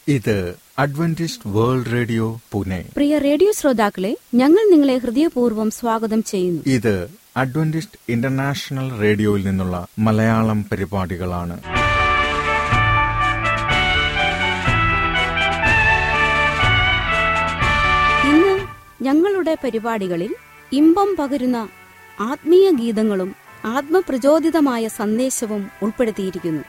ഇത് Adventist world radio Pune പ്രിയ radio ശ്രോതാക്കളെ ഞങ്ങൾ നിങ്ങളെ ഹൃദയപൂർവ്വം സ്വാഗതം ചെയ്യുന്നു ഇത് അഡ്വന്റിസ്റ്റ് ഇന്റർനാഷണൽ റേഡിയോയിൽ നിന്നുള്ള മലയാളം പരിപാടികളാണ് ഇന്ന് ഞങ്ങളുടെ പരിപാടികളിൽ ഇമ്പം പകരുന്ന ആത്മീയ ഗീതങ്ങളും ആത്മപ്രചോദിതമായ സന്ദേശവും ഉൾപ്പെടുത്തിയിരിക്കുന്നു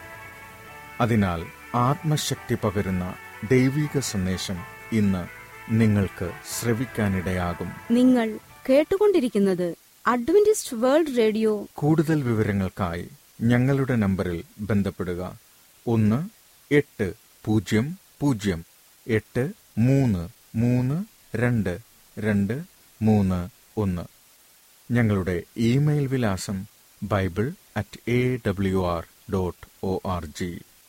അതിനാൽ ആത്മശക്തി പകരുന്ന ദൈവിക സന്ദേശം ഇന്ന് നിങ്ങൾക്ക് ശ്രവിക്കാനിടയാകും നിങ്ങൾ കേട്ടുകൊണ്ടിരിക്കുന്നത് അഡ്വന്റിസ്റ്റ് വേൾഡ് റേഡിയോ കൂടുതൽ വിവരങ്ങൾക്കായി ഞങ്ങളുടെ നമ്പറിൽ ബന്ധപ്പെടുക ഒന്ന് എട്ട് പൂജ്യം പൂജ്യം എട്ട് മൂന്ന് മൂന്ന് രണ്ട് രണ്ട് മൂന്ന് ഒന്ന് ഞങ്ങളുടെ ഇമെയിൽ വിലാസം bible at A W R dot O R G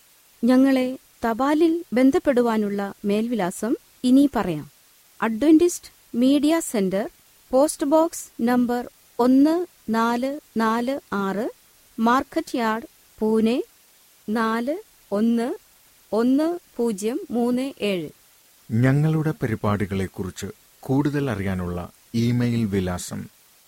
ഞങ്ങളെ തപാലിൽ ബന്ധപ്പെടുവാനുള്ള മേൽവിലാസം ഇനി പറയാം Adventist media centre post box number ഒന്ന് നാല് നാല് ആറ് മാർക്കറ്റ് യാർഡ് പൂനെ നാല് ഒന്ന് ഒന്ന് പൂജ്യം മൂന്ന് ഏഴ് ഞങ്ങളുടെ പരിപാടികളെക്കുറിച്ച് കൂടുതൽ അറിയാനുള്ള ഇമെയിൽ വിലാസം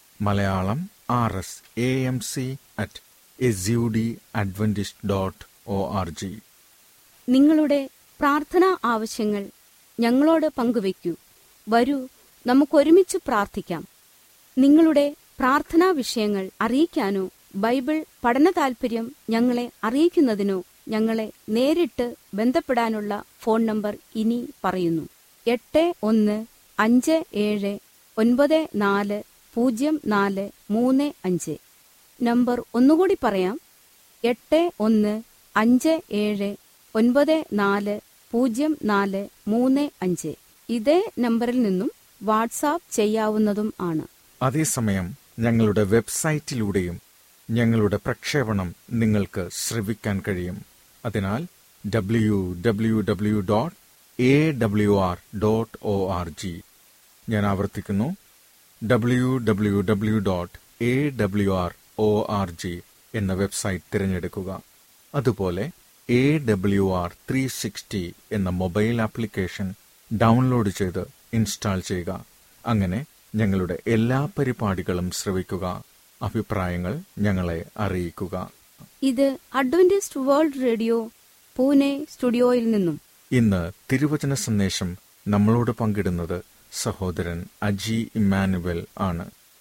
Malayalam R S A M C at S U D Adventist dot O R G നിങ്ങളുടെ പ്രാർത്ഥനാ ആവശ്യങ്ങൾ ഞങ്ങളോട് പങ്കുവയ്ക്കൂ വരൂ നമുക്കൊരുമിച്ച് പ്രാർത്ഥിക്കാം നിങ്ങളുടെ പ്രാർത്ഥനാ വിഷയങ്ങൾ അറിയിക്കാനോ ബൈബിൾ പഠന താൽപര്യം ഞങ്ങളെ അറിയിക്കുന്നതിനോ ഞങ്ങളെ നേരിട്ട് ബന്ധപ്പെടാനുള്ള ഫോൺ നമ്പർ ഇനി പറയുന്നു എട്ട് ഒന്ന് അഞ്ച് ഏഴ് ഒൻപത് നാല് പൂജ്യം നാല് മൂന്ന് അഞ്ച് നമ്പർ ഒന്നുകൂടി പറയാം എട്ട് ഒന്ന് അഞ്ച് ഏഴ് ഒൻപത് നാല് പൂജ്യം നാല് മൂന്ന് അഞ്ച് ഇതേ നമ്പറിൽ നിന്നും വാട്സാപ്പ് ചെയ്യാവുന്നതും ആണ് അതേസമയം ഞങ്ങളുടെ വെബ്സൈറ്റിലൂടെയും ഞങ്ങളുടെ പ്രക്ഷേപണം നിങ്ങൾക്ക് ശ്രവിക്കാൻ കഴിയും അതിനാൽ W W W dot A W R dot O R G ഞാൻ ആവർത്തിക്കുന്നു W W W dot A W R O R G എന്ന വെബ്സൈറ്റ് തിരഞ്ഞെടുക്കുക അതുപോലെ A W R three sixty എന്ന മൊബൈൽ ആപ്ലിക്കേഷൻ ഡൗൺലോഡ് ചെയ്ത് ഇൻസ്റ്റാൾ ചെയ്യുക അങ്ങനെ ഞങ്ങളുടെ എല്ലാ പരിപാടികളും ശ്രവിക്കുക അഭിപ്രായങ്ങൾ ഞങ്ങളെ അറിയിക്കുക ഇത് അഡ്വന്റിസ്റ്റ് വേൾഡ് റേഡിയോ പൂനെ സ്റ്റുഡിയോയിൽ നിന്നും ഇന്ന് തിരുവചന സന്ദേശം നമ്മളോട് പങ്കിടുന്നത് സഹോദരൻ അജി ഇമ്മാനുവൽ ആണ്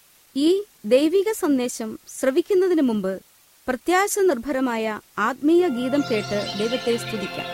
ഈ ദൈവിക സന്ദേശം ശ്രവിക്കുന്നതിന് മുമ്പ് പ്രത്യാശ നിർഭരമായ ആത്മീയ ഗീതം കേട്ട് ദൈവത്തെ സ്തുതിക്കാം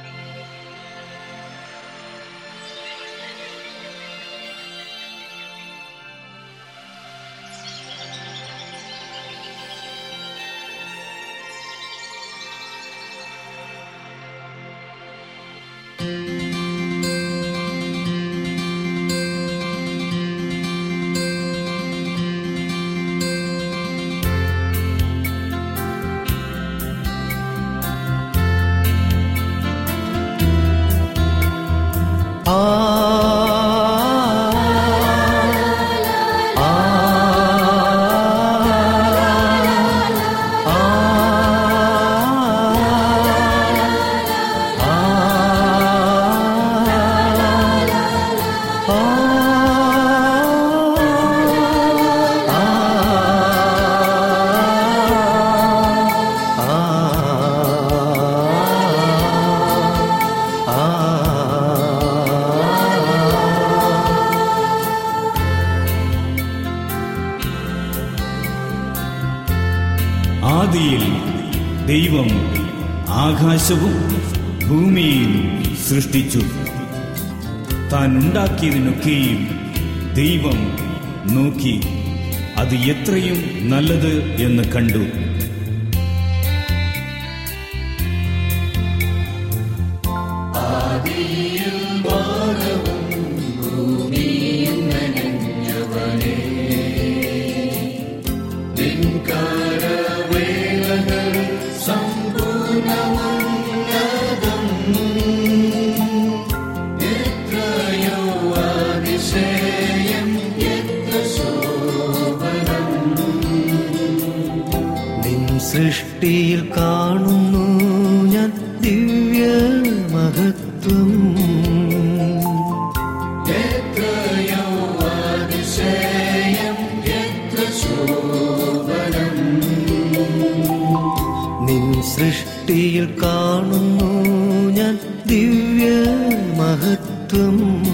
ആദിയിൽ ദൈവം ആകാശവും ഭൂമിയും സൃഷ്ടിച്ചു താൻ ഉണ്ടാക്കിയതിനൊക്കെയും ദൈവം നോക്കി അത് എത്രയും നല്ലത് എന്ന് കണ്ടു നിൻ സൃഷ്ടിയിൽ കാണുന്നു ഞാൻ ദിവ്യ മഹത്വ മഹത്വം നിൻ സൃഷ്ടിയിൽ കാണുന്നു ഞാൻ ദിവ്യ മഹത്വം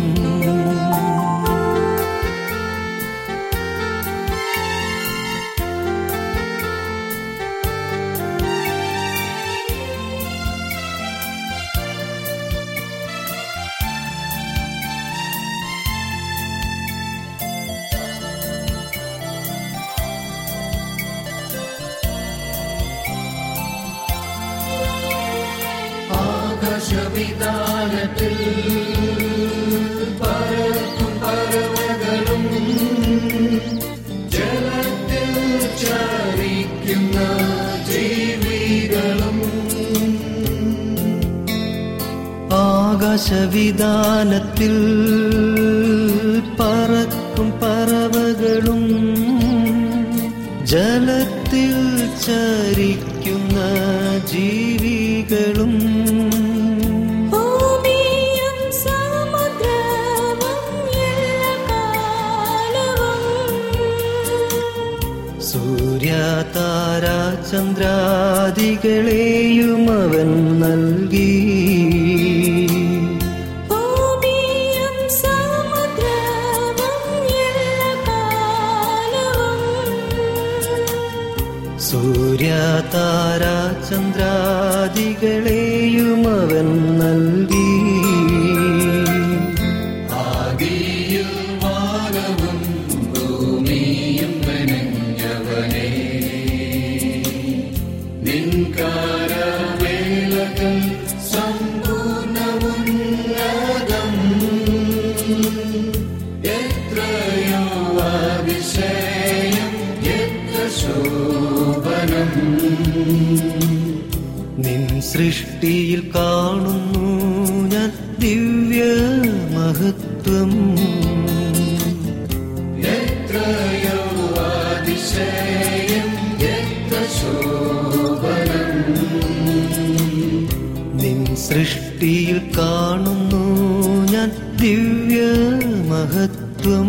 ആകാശവിധാനത്തിൽ പറക്കും പറവകളും ജലത്തിൽ ചരിക്കുന്ന ജീവികളും ഭൂമിയും സമുദ്രവും എല്ലകാലവും സൂര്യാതാര ചന്ദ്രാദികളെയും അവൻ നൽകി ഭൂമിയും സമുദ്രവും എല്ലകാലവും സൂര്യാതാര ചന്ദ്രാദികളെയും അവൻ നൽകി നിൻ സൃഷ്ടിയിൽ കാണുന്നു ഞാൻ ദിവ്യ മഹത്വം നിൻ സൃഷ്ടിയിൽ കാണുന്നു ഞാൻ ദിവ്യ മഹത്വം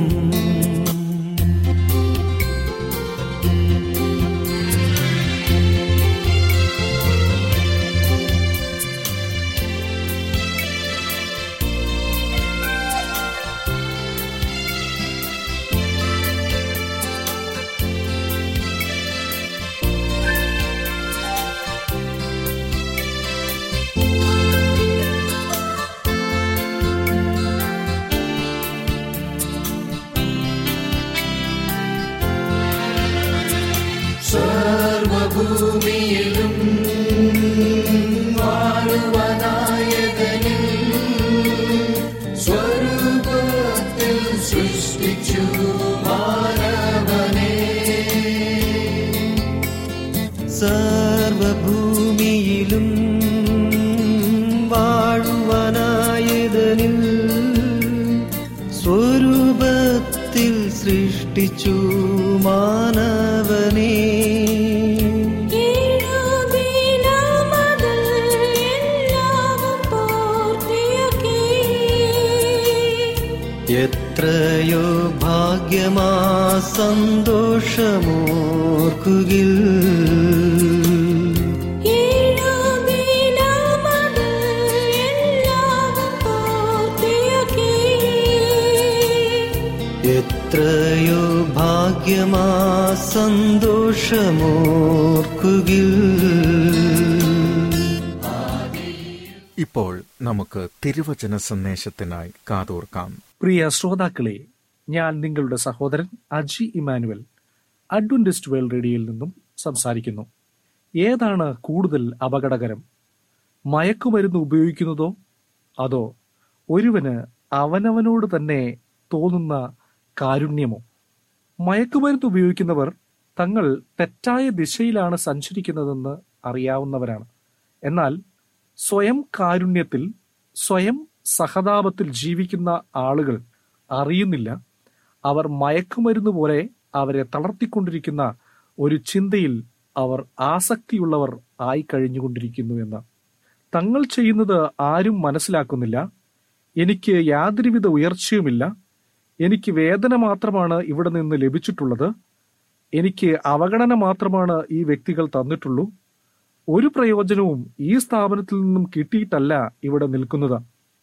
സർവഭൂമിയിലും വാഴുവാനായതനിൽ സ്വരൂപത്തിൽ സൃഷ്ടിച്ചു മാനവനെ ഏഴുദിനമതിൽ എല്ലാവും പൂർത്തിയാക്കി എത്രയോ ഭാഗ്യമാ സന്തോഷമോർക്കുകിൽ ഏഴുദിനമതിൽ എല്ലാവും പൂർത്തിയാക്കി എത്രയോ ഭാഗ്യമാ സന്തോഷമോർക്കുകിൽ ഇപ്പോൾ നമുക്ക് തിരുവചന സന്ദേശത്തിനായി കാതോർക്കാം പ്രിയ ശ്രോതാക്കളെ ഞാൻ നിങ്ങളുടെ സഹോദരൻ അജി ഇമാനുവൽ അഡ്വന്റിസ്റ്റ് വേൾഡ് റേഡിയോയിൽ നിന്നും സംസാരിക്കുന്നു ഏതാണ് കൂടുതൽ അപകടകരം മയക്കുമരുന്ന് ഉപയോഗിക്കുന്നതോ അതോ ഒരുവന് അവനവനോട് തന്നെ തോന്നുന്ന കാരുണ്യമോ മയക്കുമരുന്ന് ഉപയോഗിക്കുന്നവർ തങ്ങൾ തെറ്റായ ദിശയിലാണ് സഞ്ചരിക്കുന്നതെന്ന് അറിയാവുന്നവരാണ് എന്നാൽ സ്വയം കാരുണ്യത്തിൽ സ്വയം സഹതാപത്തിൽ ജീവിക്കുന്ന ആളുകൾ അറിയുന്നില്ല അവർ മയക്കുമരുന്ന് പോലെ അവരെ തളർത്തിക്കൊണ്ടിരിക്കുന്ന ഒരു ചിന്തയിൽ അവർ ആസക്തിയുള്ളവർ ആയി കഴിഞ്ഞുകൊണ്ടിരിക്കുന്നു എന്ന് തങ്ങൾ ചെയ്യുന്നത് ആരും മനസ്സിലാക്കുന്നില്ല എനിക്ക് യാതൊരുവിധ ഉയർച്ചയുമില്ല എനിക്ക് വേദന മാത്രമാണ് ഇവിടെ നിന്ന് ലഭിച്ചിട്ടുള്ളത് എനിക്ക് അവഗണന മാത്രമാണ് ഈ വ്യക്തികൾ തന്നിട്ടുള്ളൂ ഒരു പ്രയോജനവും ഈ സ്ഥാപനത്തിൽ നിന്നും കിട്ടിയിട്ടല്ല ഇവിടെ നിൽക്കുന്നത്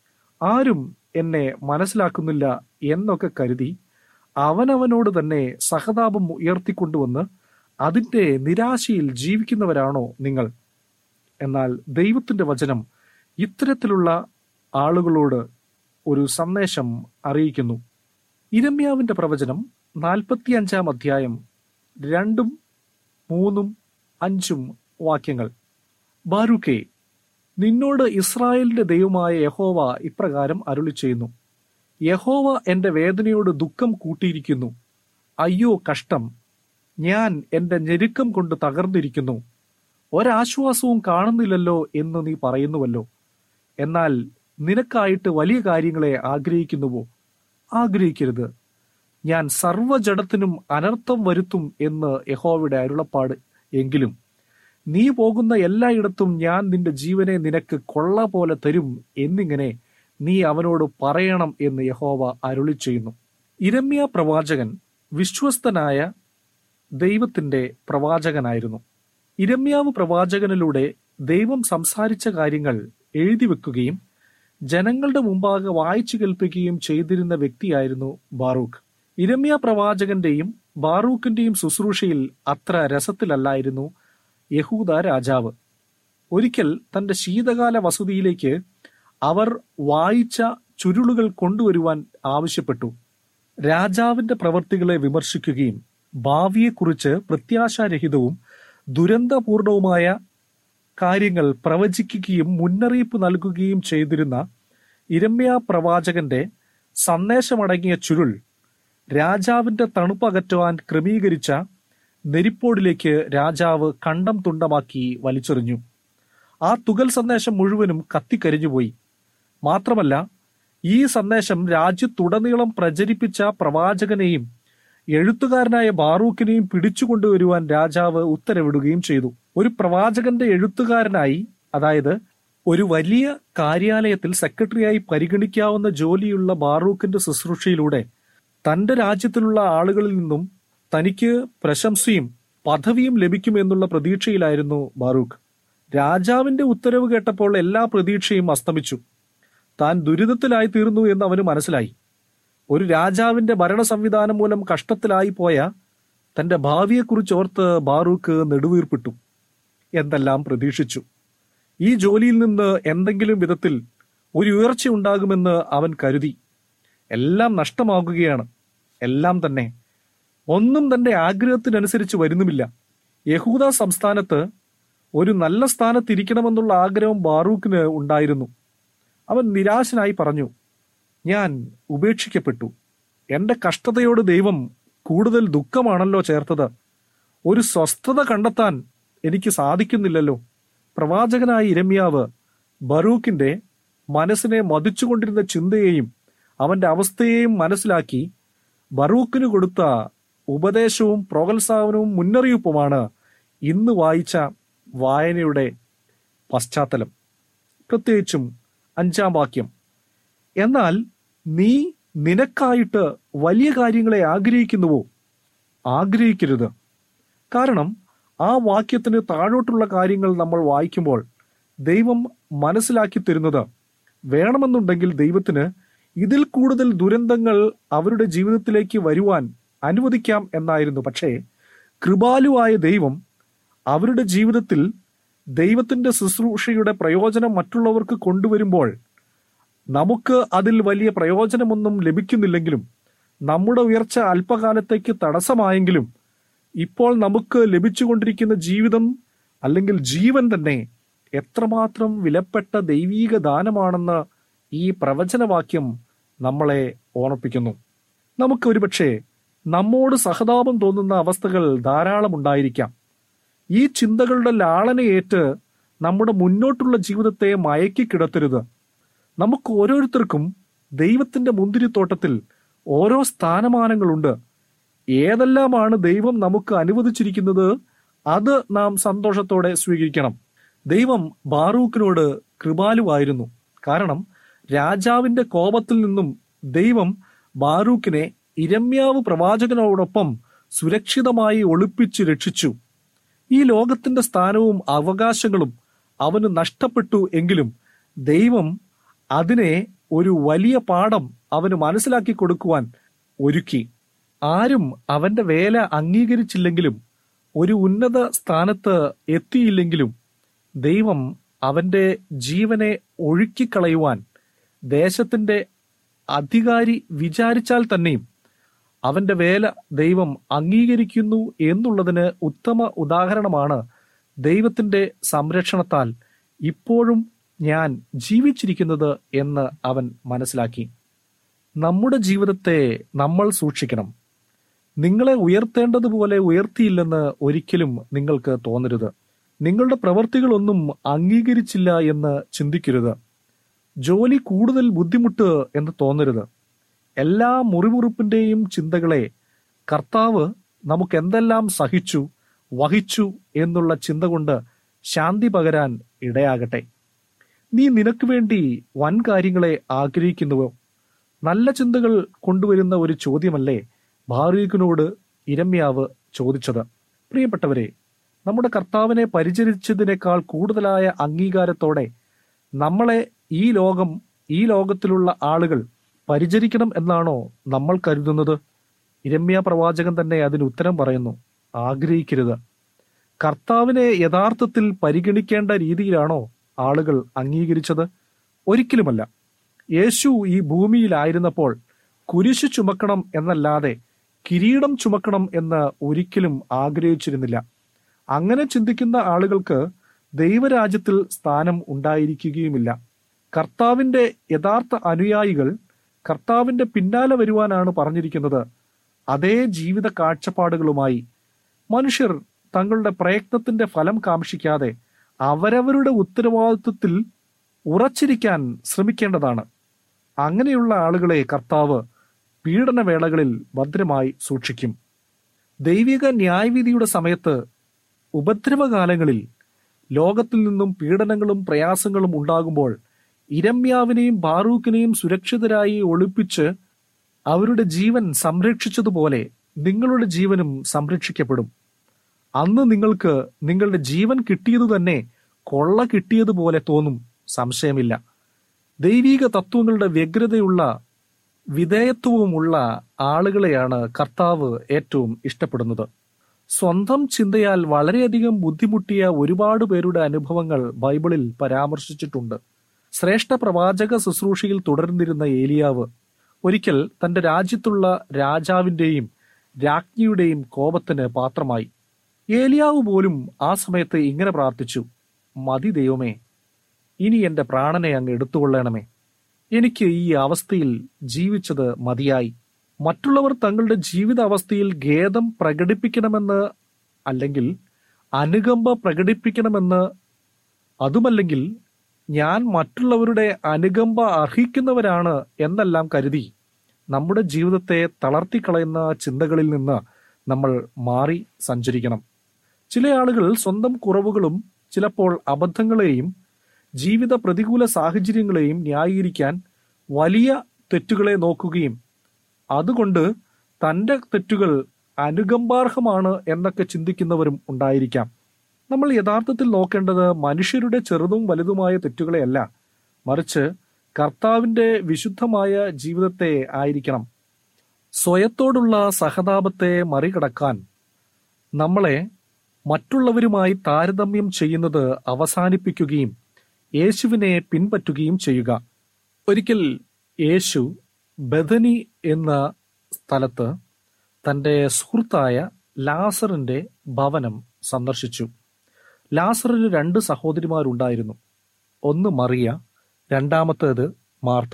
ആരും എന്നെ മനസ്സിലാക്കുന്നില്ല എന്നൊക്കെ കരുതി അവനവനോട് തന്നെ സഹതാപം ഉയർത്തിക്കൊണ്ടുവന്ന് അതിന്റെ നിരാശയിൽ ജീവിക്കുന്നവരാണോ നിങ്ങൾ എന്നാൽ ദൈവത്തിന്റെ വചനം ഇത്തരത്തിലുള്ള ആളുകളോട് ഒരു സന്ദേശം അറിയിക്കുന്നു ഇരമ്യാവിന്റെ പ്രവചനം നാൽപ്പത്തിയഞ്ചാം അധ്യായം രണ്ടും മൂന്നും അഞ്ചും വാക്യങ്ങൾ ബാരൂക്കേ നിന്നോട് ഇസ്രായേലിന്റെ ദൈവമായ യഹോവ ഇപ്രകാരം അരുളി ചെയ്യുന്നു യഹോവ എന്റെ വേദനയോട് ദുഃഖം കൂട്ടിയിരിക്കുന്നു അയ്യോ കഷ്ടം ഞാൻ എന്റെ ഞെരുക്കം കൊണ്ട് തകർന്നിരിക്കുന്നു ഒരാശ്വാസവും കാണുന്നില്ലല്ലോ എന്ന് നീ പറയുന്നുവല്ലോ എന്നാൽ നിനക്കായിട്ട് വലിയ കാര്യങ്ങളെ ആഗ്രഹിക്കുന്നുവോ ആഗ്രഹിക്കരുത് ഞാൻ സർവ്വജടത്തിനും അനർത്ഥം വരുത്തും എന്ന് യഹോവയുടെ അരുളപ്പാട് എങ്കിലും നീ പോകുന്ന എല്ലായിടത്തും ഞാൻ നിന്റെ ജീവനെ നിനക്ക് കൊള്ള പോലെ തരും എന്നിങ്ങനെ നീ അവനോട് പറയണം എന്ന് യഹോവ അരുളി ചെയ്യുന്നു ഇരമ്യ പ്രവാചകൻ വിശ്വസ്തനായ ദൈവത്തിന്റെ പ്രവാചകനായിരുന്നു ഇരമ്യാവ് പ്രവാചകനിലൂടെ ദൈവം സംസാരിച്ച കാര്യങ്ങൾ എഴുതി വെക്കുകയും ജനങ്ങളുടെ മുമ്പാകെ വായിച്ചു കേൾപ്പിക്കുകയും ചെയ്തിരുന്ന വ്യക്തിയായിരുന്നു ബാറൂഖ് ഇരമ്യ പ്രവാചകന്റെയും ബാറൂഖിന്റെയും ശുശ്രൂഷയിൽ അത്ര രസത്തിലല്ലായിരുന്നു യഹൂദ രാജാവ് ഒരിക്കൽ തന്റെ ശീതകാല വസതിയിലേക്ക് അവർ വായിച്ച ചുരുളുകൾ കൊണ്ടുവരുവാൻ ആവശ്യപ്പെട്ടു രാജാവിന്റെ പ്രവൃത്തികളെ വിമർശിക്കുകയും ഭാവിയെക്കുറിച്ച് പ്രത്യാശാരഹിതവും ദുരന്തപൂർണവുമായ കാര്യങ്ങൾ പ്രവചിക്കുകയും മുന്നറിയിപ്പ് നൽകുകയും ചെയ്തിരുന്ന ഇരമ്യ പ്രവാചകന്റെ സന്ദേശമടങ്ങിയ ചുരുൾ രാജാവിന്റെ തണുപ്പകറ്റുവാൻ ക്രമീകരിച്ച നെരിപ്പോടിലേക്ക് രാജാവ് കണ്ടം തുണ്ടമാക്കി വലിച്ചെറിഞ്ഞു ആ തുകൽ സന്ദേശം മുഴുവനും കത്തിക്കരിഞ്ഞുപോയി മാത്രമല്ല ഈ സന്ദേശം രാജ്യത്തുടനീളം പ്രചരിപ്പിച്ച പ്രവാചകനെയും എഴുത്തുകാരനായ ബാറൂഖിനെയും പിടിച്ചുകൊണ്ടുവരുവാൻ രാജാവ് ഉത്തരവിടുകയും ചെയ്തു ഒരു പ്രവാചകന്റെ എഴുത്തുകാരനായി അതായത് ഒരു വലിയ കാര്യാലയത്തിൽ സെക്രട്ടറിയായി പരിഗണിക്കാവുന്ന ജോലിയുള്ള ബാറൂഖിന്റെ ശുശ്രൂഷയിലൂടെ തന്റെ രാജ്യത്തിലുള്ള ആളുകളിൽ നിന്നും തനിക്ക് പ്രശംസയും പദവിയും ലഭിക്കുമെന്നുള്ള പ്രതീക്ഷയിലായിരുന്നു ബാറൂഖ് രാജാവിന്റെ ഉത്തരവ് കേട്ടപ്പോൾ എല്ലാ പ്രതീക്ഷയും അസ്തമിച്ചു താൻ ദുരിതത്തിലായി തീർന്നു എന്ന് അവന് മനസ്സിലായി ഒരു രാജാവിന്റെ ഭരണ സംവിധാനം മൂലം കഷ്ടത്തിലായി പോയ തന്റെ ഭാവിയെക്കുറിച്ച് ഓർത്ത് ബാറൂഖ് നെടുവീർപ്പിട്ടു എന്തെല്ലാം പ്രതീക്ഷിച്ചു ഈ ജോലിയിൽ നിന്ന് എന്തെങ്കിലും വിധത്തിൽ ഒരു ഉയർച്ച ഉണ്ടാകുമെന്ന് അവൻ കരുതി എല്ലാം നഷ്ടമാകുകയാണ് എല്ലാം തന്നെ ഒന്നും തന്റെ ആഗ്രഹത്തിനനുസരിച്ച് വരുന്നുമില്ല യഹൂദ സംസ്ഥാനത്ത് ഒരു നല്ല സ്ഥാനത്തിരിക്കണമെന്നുള്ള ആഗ്രഹം ബാറൂഖിന് ഉണ്ടായിരുന്നു അവൻ നിരാശനായി പറഞ്ഞു ഞാൻ ഉപേക്ഷിക്കപ്പെട്ടു എന്റെ കഷ്ടതയോട് ദൈവം കൂടുതൽ ദുഃഖമാണല്ലോ ചേർത്തത് ഒരു സ്വസ്ഥത കണ്ടെത്താൻ എനിക്ക് സാധിക്കുന്നില്ലല്ലോ പ്രവാചകനായ ഇരമ്യാവ് ബറൂഖിന്റെ മനസ്സിനെ മതിച്ചുകൊണ്ടിരുന്ന ചിന്തയെയും അവന്റെ അവസ്ഥയെയും മനസ്സിലാക്കി ബറൂഖിന് കൊടുത്ത ഉപദേശവും പ്രോത്സാഹനവും മുന്നറിയിപ്പുമാണ് ഇന്ന് വായിച്ച വായനയുടെ പശ്ചാത്തലം പ്രത്യേകിച്ചും അഞ്ചാം വാക്യം എന്നാൽ നീ നിനക്കായിട്ട് വലിയ കാര്യങ്ങളെ ആഗ്രഹിക്കുന്നുവോ ആഗ്രഹിക്കരുത് കാരണം ആ വാക്യത്തിന് താഴോട്ടുള്ള കാര്യങ്ങൾ നമ്മൾ വായിക്കുമ്പോൾ ദൈവം മനസ്സിലാക്കി തരുന്നത് വേണമെന്നുണ്ടെങ്കിൽ ദൈവത്തിന് ഇതിൽ കൂടുതൽ ദുരന്തങ്ങൾ അവരുടെ ജീവിതത്തിലേക്ക് വരുവാൻ അനുവദിക്കാം എന്നായിരുന്നു പക്ഷേ കൃപാലുവായ ദൈവം അവരുടെ ജീവിതത്തിൽ ദൈവത്തിന്റെ ശുശ്രൂഷയുടെ പ്രയോജനം മറ്റുള്ളവർക്ക് കൊണ്ടുവരുമ്പോൾ നമുക്ക് അതിൽ വലിയ പ്രയോജനമൊന്നും ലഭിക്കുന്നില്ലെങ്കിലും നമ്മുടെ ഉയർച്ച അല്പകാലത്തേക്ക് തടസ്സമായെങ്കിലും ഇപ്പോൾ നമുക്ക് ലഭിച്ചുകൊണ്ടിരിക്കുന്ന ജീവിതം അല്ലെങ്കിൽ ജീവൻ തന്നെ എത്രമാത്രം വിലപ്പെട്ട ദൈവീക ദാനമാണെന്ന് ഈ പ്രവചനവാക്യം നമ്മളെ ഓർമ്മിപ്പിക്കുന്നു നമുക്ക് ഒരുപക്ഷെ നമ്മോട് സഹതാപം തോന്നുന്ന അവസ്ഥകൾ ധാരാളം ഉണ്ടായിരിക്കാം ഈ ചിന്തകളുടെ ലാളനയേറ്റ് നമ്മുടെ മുന്നോട്ടുള്ള ജീവിതത്തെ മയക്കി കിടത്തരുത് നമുക്ക് ഓരോരുത്തർക്കും ദൈവത്തിന്റെ മുന്തിരിത്തോട്ടത്തിൽ ഓരോ സ്ഥാനമാനങ്ങളുണ്ട് ഏതെല്ലാമാണ് ദൈവം നമുക്ക് അനുവദിച്ചിരിക്കുന്നത് അത് നാം സന്തോഷത്തോടെ സ്വീകരിക്കണം ദൈവം ബാറൂഖിനോട് കൃപാലുവായിരുന്നു കാരണം രാജാവിന്റെ കോപത്തിൽ നിന്നും ദൈവം ബാറൂക്കിനെ ഇരമ്യാവ് പ്രവാചകനോടൊപ്പം സുരക്ഷിതമായി ഒളിപ്പിച്ച് രക്ഷിച്ചു ഈ ലോകത്തിന്റെ സ്ഥാനവും അവകാശങ്ങളും അവന് നഷ്ടപ്പെട്ടു എങ്കിലും ദൈവം അതിനെ ഒരു വലിയ പാഠം അവന് മനസ്സിലാക്കി കൊടുക്കുവാൻ ഒരുക്കി ആരും അവന്റെ വേല അംഗീകരിച്ചില്ലെങ്കിലും ഒരു ഉന്നത സ്ഥാനത്ത് എത്തിയില്ലെങ്കിലും ദൈവം അവന്റെ ജീവനെ ഒഴുക്കിക്കളയുവാൻ ദേശത്തിന്റെ അധികാരി വിചാരിച്ചാൽ തന്നെയും അവന്റെ വേല ദൈവം അംഗീകരിക്കുന്നു എന്നുള്ളതിന് ഉത്തമ ഉദാഹരണമാണ് ദൈവത്തിന്റെ സംരക്ഷണത്താൽ ഇപ്പോഴും ഞാൻ ജീവിച്ചിരിക്കുന്നത് എന്ന് അവൻ മനസ്സിലാക്കി നമ്മുടെ ജീവിതത്തെ നമ്മൾ സൂക്ഷിക്കണം നിങ്ങളെ ഉയർത്തേണ്ടതുപോലെ ഉയർത്തിയില്ലെന്ന് ഒരിക്കലും നിങ്ങൾക്ക് തോന്നരുത് നിങ്ങളുടെ പ്രവർത്തികളൊന്നും അംഗീകരിച്ചില്ല എന്ന് ചിന്തിക്കരുത് ജോലി കൂടുതൽ ബുദ്ധിമുട്ട് എന്ന് തോന്നരുത് എല്ലാ മുറിമുറുപ്പിന്റെയും ചിന്തകളെ കർത്താവ് നമുക്ക് എന്തെല്ലാം സഹിച്ചു വഹിച്ചു എന്നുള്ള ചിന്ത കൊണ്ട് ശാന്തി പകരാൻ ഇടയാകട്ടെ നീ നിനക്ക് വേണ്ടി വൻ കാര്യങ്ങളെ ആഗ്രഹിക്കുന്നുവോ നല്ല ചിന്തകൾ കൊണ്ടുവരുന്ന ഒരു ചോദ്യമല്ലേ ഭാരൂഖിനോട് ഇരമ്യാവ് ചോദിച്ചത് പ്രിയപ്പെട്ടവരെ നമ്മുടെ കർത്താവിനെ പരിചരിച്ചതിനേക്കാൾ കൂടുതലായ അംഗീകാരത്തോടെ നമ്മളെ ഈ ലോകം ഈ ലോകത്തിലുള്ള ആളുകൾ പരിചരിക്കണം എന്നാണോ നമ്മൾ കരുതുന്നത് ഇരമ്യ പ്രവാചകൻ തന്നെ അതിന് ഉത്തരം പറയുന്നു ആഗ്രഹിക്കരുത് കർത്താവിനെ യഥാർത്ഥത്തിൽ പരിഗണിക്കേണ്ട രീതിയിലാണോ ആളുകൾ അംഗീകരിച്ചത് ഒരിക്കലുമല്ല യേശു ഈ ഭൂമിയിലായിരുന്നപ്പോൾ കുരിശു ചുമക്കണം എന്നല്ലാതെ കിരീടം ചുമക്കണം എന്ന് ഒരിക്കലും ആഗ്രഹിച്ചിരുന്നില്ല അങ്ങനെ ചിന്തിക്കുന്ന ആളുകൾക്ക് ദൈവരാജ്യത്തിൽ സ്ഥാനം ഉണ്ടായിരിക്കുകയുമില്ല കർത്താവിന്റെ യഥാർത്ഥ അനുയായികൾ കർത്താവിന്റെ പിന്നാലെ വരുവാനാണ് പറഞ്ഞിരിക്കുന്നത് അതേ ജീവിത കാഴ്ചപ്പാടുകളുമായി മനുഷ്യർ തങ്ങളുടെ പ്രയത്നത്തിന്റെ ഫലം കാക്ഷിക്കാതെ അവരവരുടെ ഉത്തരവാദിത്വത്തിൽ ഉറച്ചിരിക്കാൻ ശ്രമിക്കേണ്ടതാണ് അങ്ങനെയുള്ള ആളുകളെ കർത്താവ് പീഡനവേളകളിൽ ഭദ്രമായി സൂക്ഷിക്കും ദൈവിക ന്യായവിധിയുടെ സമയത്ത് ഉപദ്രവകാലങ്ങളിൽ ലോകത്തിൽ നിന്നും പീഡനങ്ങളും പ്രയാസങ്ങളും ഉണ്ടാകുമ്പോൾ ഇരമ്യാവിനെയും ബാറൂക്കിനെയും സുരക്ഷിതരായി ഒളിപ്പിച്ച് അവരുടെ ജീവൻ സംരക്ഷിച്ചതുപോലെ നിങ്ങളുടെ ജീവനും സംരക്ഷിക്കപ്പെടും അന്ന് നിങ്ങൾക്ക് നിങ്ങളുടെ ജീവൻ കിട്ടിയതു തന്നെ കൊള്ള കിട്ടിയതുപോലെ തോന്നും സംശയമില്ല ദൈവിക തത്വങ്ങളുടെ വ്യഗ്രതയുള്ള വിധേയത്വവുമുള്ള ആളുകളെയാണ് കർത്താവ് ഏറ്റവും ഇഷ്ടപ്പെടുന്നത് സ്വന്തം ചിന്തയാൽ വളരെയധികം ബുദ്ധിമുട്ടിയ ഒരുപാട് പേരുടെ അനുഭവങ്ങൾ ബൈബിളിൽ പരാമർശിച്ചിട്ടുണ്ട് ശ്രേഷ്ഠ പ്രവാചക ശുശ്രൂഷയിൽ തുടർന്നിരുന്ന ഏലിയാവ് ഒരിക്കൽ തന്റെ രാജ്യത്തുള്ള രാജാവിന്റെയും രാജ്ഞിയുടെയും കോപത്തിന് പാത്രമായി ഏലിയാവ് പോലും ആ സമയത്ത് ഇങ്ങനെ പ്രാർത്ഥിച്ചു മതി ദൈവമേ ഇനി എന്റെ പ്രാണനെ അങ്ങ് എടുത്തുകൊള്ളണമേ എനിക്ക് ഈ അവസ്ഥയിൽ ജീവിച്ചത് മതിയായി മറ്റുള്ളവർ തങ്ങളുടെ ജീവിത അവസ്ഥയിൽ ഖേദം പ്രകടിപ്പിക്കണമെന്ന് അല്ലെങ്കിൽ അനുകമ്പ പ്രകടിപ്പിക്കണമെന്ന് അതുമല്ലെങ്കിൽ ഞാൻ മറ്റുള്ളവരുടെ അനുകമ്പ അർഹിക്കുന്നവരാണ് എന്നെല്ലാം കരുതി നമ്മുടെ ജീവിതത്തെ തളർത്തിക്കളയുന്ന ചിന്തകളിൽ നിന്ന് നമ്മൾ മാറി സഞ്ചരിക്കണം ചില ആളുകൾ സ്വന്തം കുറവുകളും ചിലപ്പോൾ അബദ്ധങ്ങളെയും ജീവിത പ്രതികൂല സാഹചര്യങ്ങളെയും ന്യായീകരിക്കാൻ വലിയ തെറ്റുകളെ നോക്കുകയും അതുകൊണ്ട് തന്റെ തെറ്റുകൾ അനുകമ്പാർഹമാണ് എന്നൊക്കെ ചിന്തിക്കുന്നവരും ഉണ്ടായിരിക്കാം നമ്മൾ യഥാർത്ഥത്തിൽ നോക്കേണ്ടത് മനുഷ്യരുടെ ചെറുതും വലുതുമായ തെറ്റുകളെയല്ല മറിച്ച് കർത്താവിന്റെ വിശുദ്ധമായ ജീവിതത്തെ ആയിരിക്കണം സ്വയത്തോടുള്ള സഹതാപത്തെ മറികടക്കാൻ നമ്മളെ മറ്റുള്ളവരുമായി താരതമ്യം ചെയ്യുന്നത് അവസാനിപ്പിക്കുകയും യേശുവിനെ പിൻപറ്റുകയും ചെയ്യുക ഒരിക്കൽ യേശു ബദനി എന്ന സ്ഥലത്ത് തന്റെ സുഹൃത്തായ ലാസറിന്റെ ഭവനം സന്ദർശിച്ചു ലാസറിന് രണ്ട് സഹോദരിമാരുണ്ടായിരുന്നു ഒന്ന് മറിയ രണ്ടാമത്തേത് മാർത്ത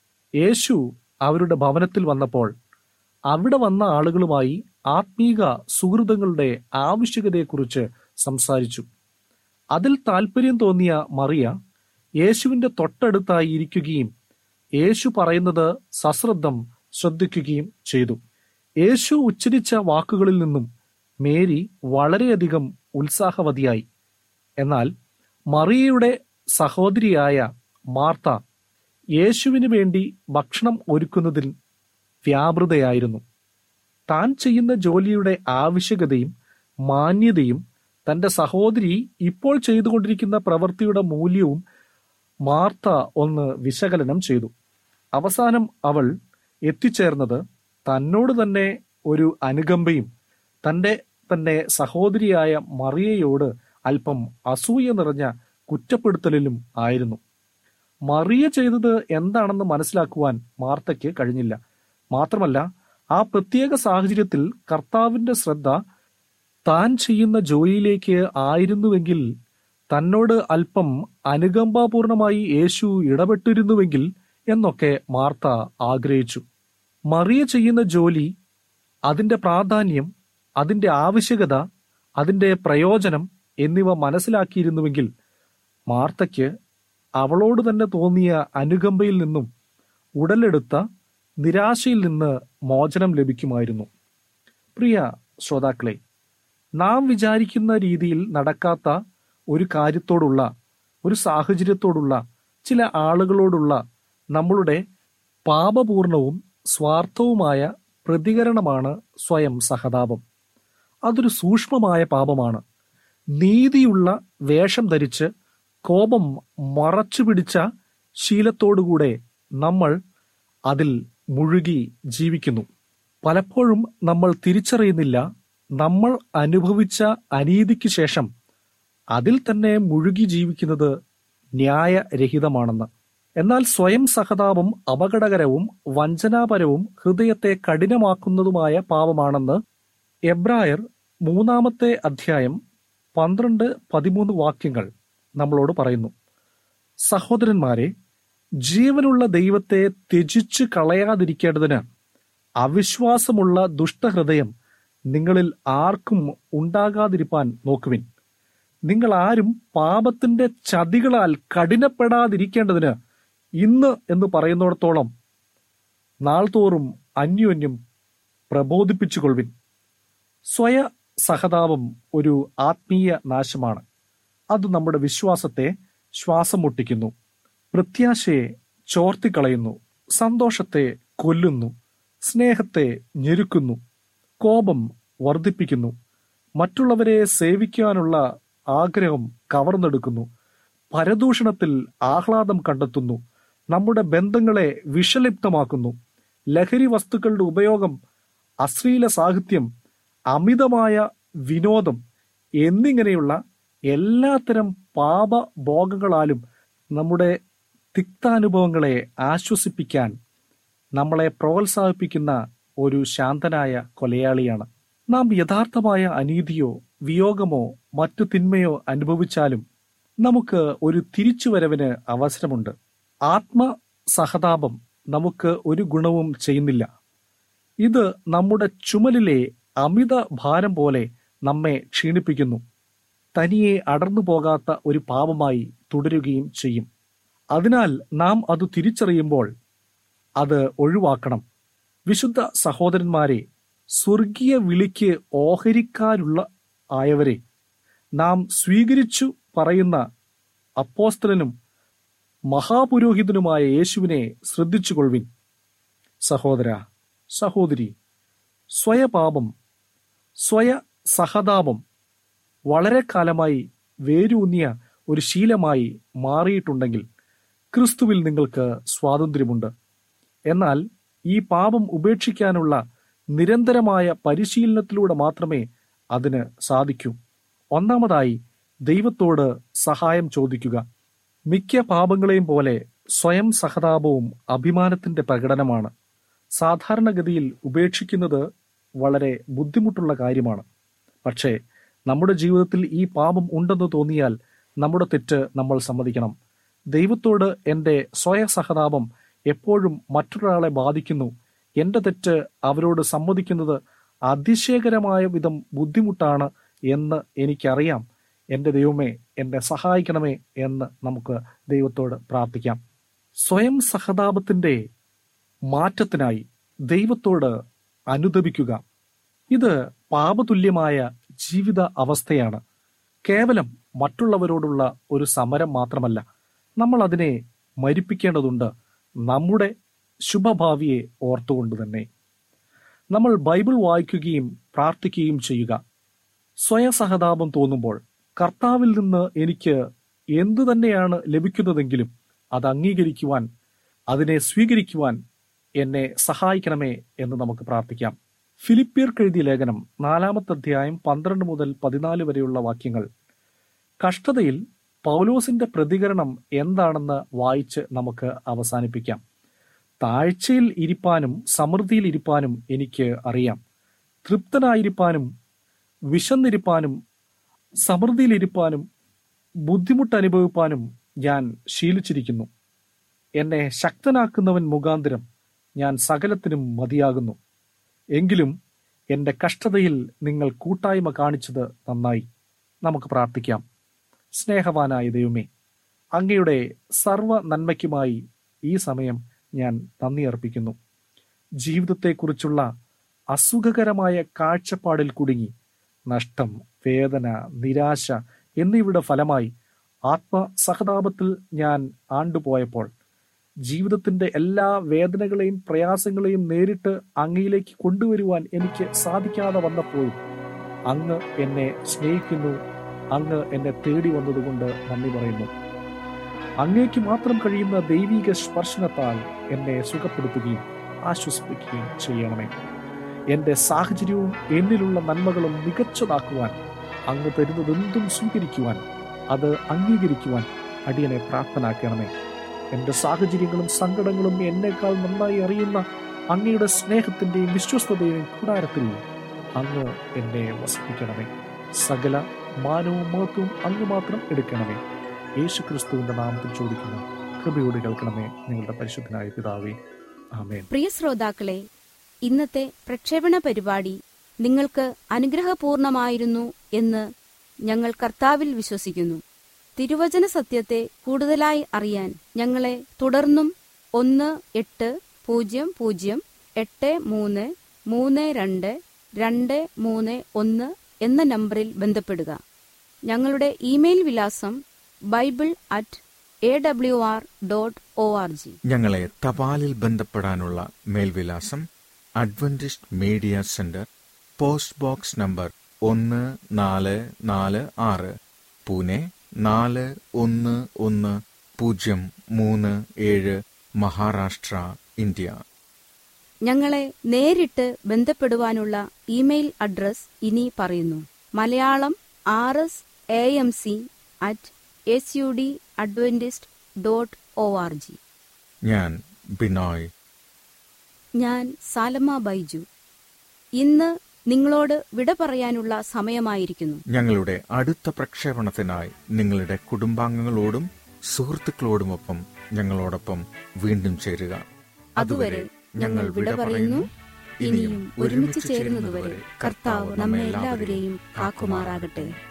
യേശു അവരുടെ ഭവനത്തിൽ വന്നപ്പോൾ അവിടെ വന്ന ആളുകളുമായി ആത്മീക സുഹൃതങ്ങളുടെ ആവശ്യകതയെക്കുറിച്ച് സംസാരിച്ചു അതിൽ താല്പര്യം തോന്നിയ മറിയ യേശുവിന്റെ തൊട്ടടുത്തായി ഇരിക്കുകയും യേശു പറയുന്നത് സശ്രദ്ധം ശ്രദ്ധിക്കുകയും ചെയ്തു യേശു ഉച്ചരിച്ച വാക്കുകളിൽ നിന്നും മേരി വളരെയധികം ഉത്സാഹവതിയായി എന്നാൽ മറിയയുടെ സഹോദരിയായ മാർത്ത യേശുവിന് വേണ്ടി ഭക്ഷണം ഒരുക്കുന്നതിൽ വ്യാപൃതയായിരുന്നു താൻ ചെയ്യുന്ന ജോലിയുടെ ആവശ്യകതയും മാന്യതയും തന്റെ സഹോദരി ഇപ്പോൾ ചെയ്തുകൊണ്ടിരിക്കുന്ന പ്രവൃത്തിയുടെ മൂല്യവും മാർത്ത ഒന്ന് വിശകലനം ചെയ്തു അവസാനം അവൾ എത്തിച്ചേർന്നത് തന്നോട് തന്നെ ഒരു അനുകമ്പയും തന്റെ തന്നെ സഹോദരിയായ മറിയയോട് അല്പം അസൂയ നിറഞ്ഞ കുറ്റപ്പെടുത്തലിലും ആയിരുന്നു മറിയ ചെയ്തത് എന്താണെന്ന് മനസ്സിലാക്കുവാൻ മാർത്തയ്ക്ക് കഴിഞ്ഞില്ല മാത്രമല്ല ആ പ്രത്യേക സാഹചര്യത്തിൽ കർത്താവിന്റെ ശ്രദ്ധ താൻ ചെയ്യുന്ന ജോലിയിലേക്ക് ആയിരുന്നുവെങ്കിൽ തന്നോട് അല്പം അനുകമ്പാപൂർണമായി യേശു ഇടപെട്ടിരുന്നുവെങ്കിൽ എന്നൊക്കെ മാർത്ത ആഗ്രഹിച്ചു മറിയ ചെയ്യുന്ന ജോലി അതിന്റെ പ്രാധാന്യം അതിന്റെ ആവശ്യകത അതിന്റെ പ്രയോജനം എന്നിവ മനസ്സിലാക്കിയിരുന്നുവെങ്കിൽ മാർത്തയ്ക്ക് അവളോട് തന്നെ തോന്നിയ അനുകമ്പയിൽ നിന്നും ഉടലെടുത്ത നിരാശയിൽ നിന്ന് മോചനം ലഭിക്കുമായിരുന്നു പ്രിയ ശ്രോതാക്കളെ നാം വിചാരിക്കുന്ന രീതിയിൽ നടക്കാത്ത ഒരു കാര്യത്തോടുള്ള ഒരു സാഹചര്യത്തോടുള്ള ചില ആളുകളോടുള്ള നമ്മളുടെ പാപപൂർണവും സ്വാർത്ഥവുമായ പ്രതികരണമാണ് സ്വയം സഹതാപം അതൊരു സൂക്ഷ്മമായ പാപമാണ് നീതിയുള്ള വേഷം ധരിച്ച് കോപം മറച്ചു പിടിച്ച ശീലത്തോടുകൂടെ നമ്മൾ അതിൽ മുഴുകി ജീവിക്കുന്നു പലപ്പോഴും നമ്മൾ തിരിച്ചറിയുന്നില്ല നമ്മൾ അനുഭവിച്ച അനീതിക്ക് ശേഷം അതിൽ തന്നെ മുഴുകി ജീവിക്കുന്നത് ന്യായരഹിതമാണെന്ന് എന്നാൽ സ്വയം സഹതാപം അപകടകരവും വഞ്ചനാപരവും ഹൃദയത്തെ കഠിനമാക്കുന്നതുമായ പാപമാണെന്ന് എബ്രായർ മൂന്നാമത്തെ അധ്യായം പന്ത്രണ്ട് പതിമൂന്ന് വാക്യങ്ങൾ നമ്മളോട് പറയുന്നു സഹോദരന്മാരെ ജീവനുള്ള ദൈവത്തെ ത്യജിച്ചു കളയാതിരിക്കേണ്ടതിന് അവിശ്വാസമുള്ള ദുഷ്ടഹൃദയം നിങ്ങളിൽ ആർക്കും ഉണ്ടാകാതിരിപ്പാൻ നോക്കുവിൻ നിങ്ങൾ ആരും പാപത്തിന്റെ ചതികളാൽ കഠിനപ്പെടാതിരിക്കേണ്ടതിന് ഇന്ന് എന്ന് പറയുന്നിടത്തോളം നാൾതോറും അന്യോന്യം പ്രബോധിപ്പിച്ചുകൊള്ളുവിൻ സ്വയ സഹതാപം ഒരു ആത്മീയ നാശമാണ് അത് നമ്മുടെ വിശ്വാസത്തെ ശ്വാസം മുട്ടിക്കുന്നു പ്രത്യാശയെ ചോർത്തിക്കളയുന്നു സന്തോഷത്തെ കൊല്ലുന്നു സ്നേഹത്തെ ഞെരുക്കുന്നു കോപം വർദ്ധിപ്പിക്കുന്നു മറ്റുള്ളവരെ സേവിക്കാനുള്ള ആഗ്രഹം കവർന്നെടുക്കുന്നു പരദൂഷണത്തിൽ ആഹ്ലാദം കണ്ടെത്തുന്നു നമ്മുടെ ബന്ധങ്ങളെ വിഷലിപ്തമാക്കുന്നു ലഹരി വസ്തുക്കളുടെ ഉപയോഗം അശ്ലീല സാഹിത്യം അമിതമായ വിനോദം എന്നിങ്ങനെയുള്ള എല്ലാത്തരം പാപഭോഗങ്ങളാലും നമ്മുടെ തിക്താനുഭവങ്ങളെ ആശ്വസിപ്പിക്കാൻ നമ്മളെ പ്രോത്സാഹിപ്പിക്കുന്ന ഒരു ശാന്തനായ കൊലയാളിയാണ് നാം യഥാർത്ഥമായ അനീതിയോ വിയോഗമോ മറ്റു തിന്മയോ അനുഭവിച്ചാലും നമുക്ക് ഒരു തിരിച്ചുവരവിന് അവസരമുണ്ട് ആത്മ സഹതാപം നമുക്ക് ഒരു ഗുണവും ചെയ്യുന്നില്ല ഇത് നമ്മുടെ ചുമലിലെ അമിത ഭാരം പോലെ നമ്മെ ക്ഷീണിപ്പിക്കുന്നു തനിയെ അടർന്നു പോകാത്ത ഒരു പാപമായി തുടരുകയും ചെയ്യും അതിനാൽ നാം അത് തിരിച്ചറിയുമ്പോൾ അത് ഒഴിവാക്കണം വിശുദ്ധ സഹോദരന്മാരെ സ്വർഗീയ വിളിക്ക് ഓഹരിക്കാരുള്ള ആയവരെ നാം സ്വീകരിച്ചു പറയുന്ന അപ്പോസ്തലനും മഹാപുരോഹിതനുമായ യേശുവിനെ ശ്രദ്ധിച്ചുകൊള്ളുവിൻ സഹോദര സഹോദരി സ്വയപാപം സ്വയ സഹതാപം വളരെ കാലമായി വേരൂന്നിയ ഒരു ശീലമായി മാറിയിട്ടുണ്ടെങ്കിൽ ക്രിസ്തുവിൽ നിങ്ങൾക്ക് സ്വാതന്ത്ര്യമുണ്ട് എന്നാൽ ഈ പാപം ഉപേക്ഷിക്കാനുള്ള നിരന്തരമായ പരിശീലനത്തിലൂടെ മാത്രമേ അതിന് സാധിക്കൂ ഒന്നാമതായി ദൈവത്തോട് സഹായം ചോദിക്കുക മിക്ക പാപങ്ങളെയും പോലെ സ്വയം സഹതാപവും അഭിമാനത്തിന്റെ പ്രകടനമാണ് സാധാരണഗതിയിൽ ഉപേക്ഷിക്കുന്നത് വളരെ ബുദ്ധിമുട്ടുള്ള കാര്യമാണ് പക്ഷേ നമ്മുടെ ജീവിതത്തിൽ ഈ പാപം ഉണ്ടെന്ന് തോന്നിയാൽ നമ്മുടെ തെറ്റ് നമ്മൾ സമ്മതിക്കണം ദൈവത്തോട് എൻ്റെ സ്വയ സഹതാപം എപ്പോഴും മറ്റൊരാളെ ബാധിക്കുന്നു എൻ്റെ തെറ്റ് അവരോട് സമ്മതിക്കുന്നത് അതിശയകരമായ വിധം ബുദ്ധിമുട്ടാണ് എന്ന് എനിക്കറിയാം എൻ്റെ ദൈവമേ എന്നെ സഹായിക്കണമേ എന്ന് നമുക്ക് ദൈവത്തോട് പ്രാർത്ഥിക്കാം സ്വയം സഹതാപത്തിൻ്റെ മാറ്റത്തിനായി ദൈവത്തോട് അനുദപിക്കുക ഇത് പാപതുല്യമായ ജീവിത അവസ്ഥയാണ് കേവലം മറ്റുള്ളവരോടുള്ള ഒരു സമരം മാത്രമല്ല നമ്മൾ അതിനെ മരിപ്പിക്കേണ്ടതുണ്ട് നമ്മുടെ ശുഭഭാവിയെ ഓർത്തുകൊണ്ട് തന്നെ നമ്മൾ ബൈബിൾ വായിക്കുകയും പ്രാർത്ഥിക്കുകയും ചെയ്യുക സ്വയസഹതാപം തോന്നുമ്പോൾ കർത്താവിൽ നിന്ന് എനിക്ക് എന്തു തന്നെയാണ് ലഭിക്കുന്നതെങ്കിലും അത് അംഗീകരിക്കുവാൻ അതിനെ സ്വീകരിക്കുവാൻ എന്നെ സഹായിക്കണമേ എന്ന് നമുക്ക് പ്രാർത്ഥിക്കാം ഫിലിപ്പിയർക്ക് എഴുതിയ ലേഖനം നാലാമത്തെ അധ്യായം പന്ത്രണ്ട് മുതൽ പതിനാല് വരെയുള്ള വാക്യങ്ങൾ കഷ്ടതയിൽ പൗലോസിന്റെ പ്രതികരണം എന്താണെന്ന് വായിച്ച് നമുക്ക് അവസാനിപ്പിക്കാം താഴ്ചയിൽ ഇരിപ്പാനും സമൃദ്ധിയിൽ ഇരിപ്പാനും എനിക്ക് അറിയാം തൃപ്തനായിരിക്കാനും വിശന്നിരിപ്പാനും സമൃദ്ധിയിലിരിപ്പാനും ബുദ്ധിമുട്ട് അനുഭവിപ്പാനും ഞാൻ ശീലിച്ചിരിക്കുന്നു എന്നെ ശക്തനാക്കുന്നവൻ മുഖാന്തരം ഞാൻ സകലത്തിനും മതിയാകുന്നു എങ്കിലും എന്റെ കഷ്ടതയിൽ നിങ്ങൾ കൂട്ടായ്മ കാണിച്ചത് നന്നായി നമുക്ക് പ്രാർത്ഥിക്കാം സ്നേഹവാനായ ദൈവമേ അങ്ങയുടെ സർവ നന്മയ്ക്കുമായി ഈ സമയം ഞാൻ നന്ദി അർപ്പിക്കുന്നു ജീവിതത്തെക്കുറിച്ചുള്ള അസുഖകരമായ കാഴ്ചപ്പാടിൽ കുടുങ്ങി നഷ്ടം വേദന നിരാശ എന്നിവയുടെ ഫലമായി ആത്മസഹതാപത്തിൽ ഞാൻ ആണ്ടുപോയപ്പോൾ ജീവിതത്തിന്റെ എല്ലാ വേദനകളെയും പ്രയാസങ്ങളെയും നേരിട്ട് അങ്ങയിലേക്ക് കൊണ്ടുവരുവാൻ എനിക്ക് സാധിക്കാതെ വന്നപ്പോഴും അങ്ങ് എന്നെ സ്നേഹിക്കുന്നു അങ്ങ് എന്നെ തേടി വന്നതുകൊണ്ട് നന്ദി പറയുന്നു അങ്ങേക്ക് മാത്രം കഴിയുന്ന ദൈവിക സ്പർശനത്താൽ എന്നെ സുഖപ്പെടുത്തുകയും ആശ്വസിപ്പിക്കുകയും ചെയ്യണമേ എന്റെ സാഹചര്യവും എന്നിലുള്ള നന്മകളും മികച്ചതാക്കുവാൻ അങ്ങ് തരുന്നതെന്തും സ്വീകരിക്കുവാൻ അത് അംഗീകരിക്കുവാൻ അടിയനെ പ്രാപ്തനാക്കണമേ എന്റെ സാഹചര്യങ്ങളും സങ്കടങ്ങളും എന്നേക്കാൾ നന്നായി അറിയുന്ന അങ്ങയുടെ സ്നേഹത്തിന്റെയും വിശ്വസ്തതയുടെയും കൂടാരത്തിൽ അങ്ങ് എന്നെ വസിപ്പിക്കണമേ സകല മാനവും മഹത്വവും അങ്ങ് മാത്രം എടുക്കണമേ യേശു ക്രിസ്തുവിന്റെ നാമത്തിൽ ചോദിക്കുന്നു കൃപയോട് കേൾക്കണമേ നിങ്ങളുടെ പരിശുദ്ധനായ പിതാവേ ആമേൻ പ്രിയ ശ്രോതാക്കളെ ഇന്നത്തെ പ്രക്ഷേപണ പരിപാടി നിങ്ങൾക്ക് അനുഗ്രഹപൂർണമായിരുന്നു എന്ന് ഞങ്ങൾ കർത്താവിൽ വിശ്വസിക്കുന്നു തിരുവചന സത്യത്തെ കൂടുതലായി അറിയാൻ ഞങ്ങളെ തുടർന്നും ഒന്ന് എട്ട് പൂജ്യം പൂജ്യം എട്ട് മൂന്ന് മൂന്ന് രണ്ട് രണ്ട് മൂന്ന് ഒന്ന് എന്ന നമ്പറിൽ ബന്ധപ്പെടുക ഞങ്ങളുടെ ഇമെയിൽ വിലാസം bible at A W R dot O R G ഞങ്ങളെ തപാലിൽ ബന്ധപ്പെടാനുള്ള മേൽവിലാസം Adventist media centre post box number ഒന്ന് നാല് നാല് ആറ് പൂനെ നാല് ഒന്ന് ഒന്ന് പൂജ്യം മൂന്ന് ഏഴ് മഹാരാഷ്ട്ര ഇന്ത്യ ഞങ്ങളെ നേരിട്ട് ബന്ധപ്പെടുവാനുള്ള ഇമെയിൽ അഡ്രസ് ഇനി പറയുന്നു Malayalam R S A M C at S U D Adventist dot O R G ഞാൻ ബിനോയ് ഞാൻ സാലമ ബൈജു ഇന്ന് നിങ്ങളോട് വിട പറയാനുള്ള സമയമായിരിക്കുന്നു ഞങ്ങളുടെ അടുത്ത പ്രക്ഷേപണത്തിനായി നിങ്ങളുടെ കുടുംബാംഗങ്ങളോടും സുഹൃത്തുക്കളോടുമൊപ്പം ഞങ്ങളോടൊപ്പം വീണ്ടും ചേരുക അതുവരെ ഞങ്ങൾ വിട പറയുന്നു ഇനിയും ഒരുമിച്ച് ചേരുന്നതുവരെ കർത്താവ് നമ്മെ എല്ലാവരെയും കാക്കുമാറാകട്ടെ